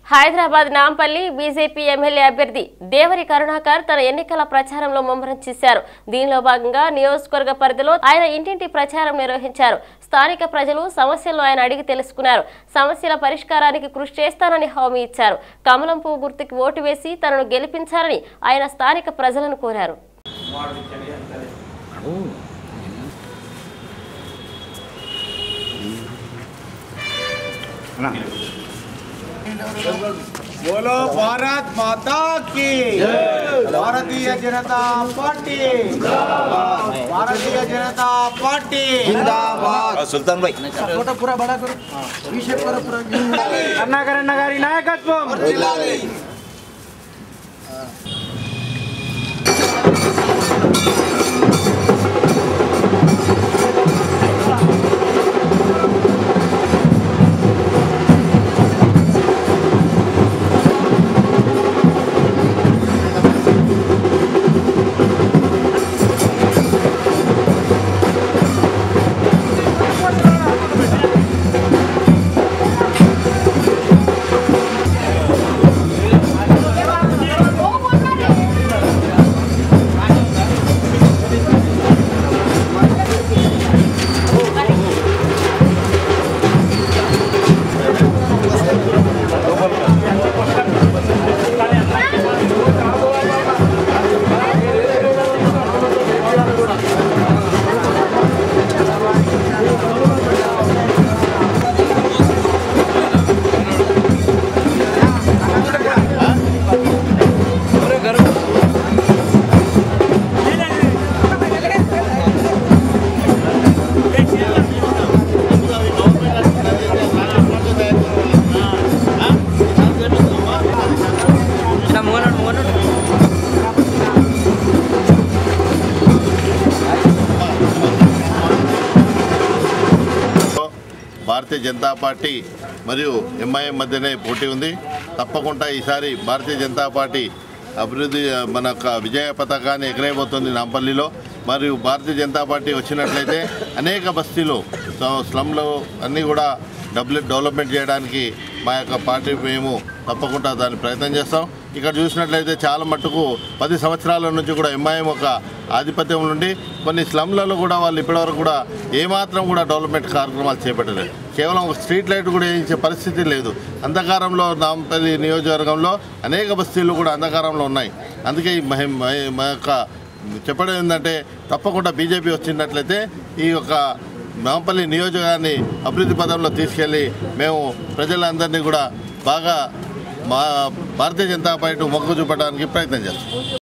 Hyderabad Nampally BJP MLA అభ్యర్థి దేవరి కరుణాకర్ తన ఎన్నికల ప్రచారంలో ముమ్మరం చేశారు దీనిలో భాగంగా నియోజకవర్గ పరిధిలో ఆయన ఇంటింటి ప్రచారం నిర్వహించారు స్థానిక ప్రజలు సమస్యలను ఆయన అడిగి తెలుసుకున్నారు సమస్యల పరిష్కారానికి కృషి చేస్తానని హామీ ఇచ్చారు కమలం పువ్వు గుర్తుకి ఓటు వేసి తనను గెలిపించాలని ఆయన స్థానిక ప్రజలను కోరారు बोलो भारत माता की भारतीय जनता पार्टी भारतीय जनता पार्टी సుల్తాన్ భాయ్ फोटो पूरा बड़ा करो पीछे करो पूरा కరుణాకర్ అన్న గారి నాయకత్వం భారతీయ జనతా పార్టీ మరియు ఎంఐఎం మధ్యనే పోటీ ఉంది తప్పకుండా ఈసారి భారతీయ జనతా పార్టీ అభివృద్ధి మన యొక్క విజయ పథకాన్ని ఎగరేయబోతుంది నాంపల్లిలో మరియు భారతీయ జనతా పార్టీ వచ్చినట్లయితే అనేక బస్తీలు స్ల- స్లమ్లో అన్నీ కూడా డబ్బులు డెవలప్మెంట్ చేయడానికి మా యొక్క పార్టీ మేము తప్పకుండా దాన్ని ప్రయత్నం చేస్తాం ఇక్కడ చూసినట్లయితే చాలా మట్టుకు పది సంవత్సరాల నుంచి కూడా ఎంఐఎం ఒక ఆధిపత్యం నుండి కొన్ని స్లమ్లలో కూడా వాళ్ళు ఇప్పటివరకు కూడా ఏమాత్రం కూడా డెవలప్మెంట్ కార్యక్రమాలు చేపట్టలేదు కేవలం ఒక స్ట్రీట్ లైట్ కూడా వేయించే పరిస్థితి లేదు అంధకారంలో నాంపల్లి నియోజకవర్గంలో అనేక బస్తీలు కూడా అంధకారంలో ఉన్నాయి అందుకే ఈ మహి- మహి- మా యొక్క చెప్పడం ఏంటంటే తప్పకుండా బీజేపీ వచ్చినట్లయితే ఈ యొక్క నాంపల్లి నియోజకవర్గాన్ని అభివృద్ధి పదంలో తీసుకెళ్ళి మేము ప్రజలందరినీ కూడా బాగా మా భారతీయ జనతా పార్టీ మొగ్గు చూపడానికి ప్రయత్నం చేస్తాం